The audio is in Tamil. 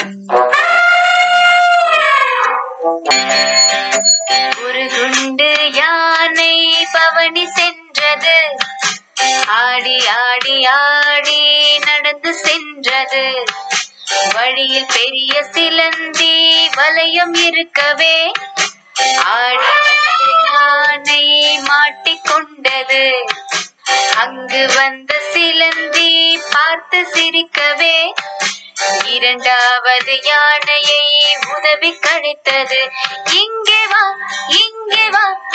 ஒரு குண்டு யானை பவனி சென்றது ஆடி ஆடி ஆடி நடந்து சென்றது வழியில் பெரிய சிலந்தி வளையம் இருக்கவே ஆடி வந்து யானை மாட்டிக்கொண்டது அங்கு வந்த சிலந்தி பார்த்து சிரிக்கவே இரண்டாவது யானையை உதவி கழித்தது இங்கே வா இங்கே வா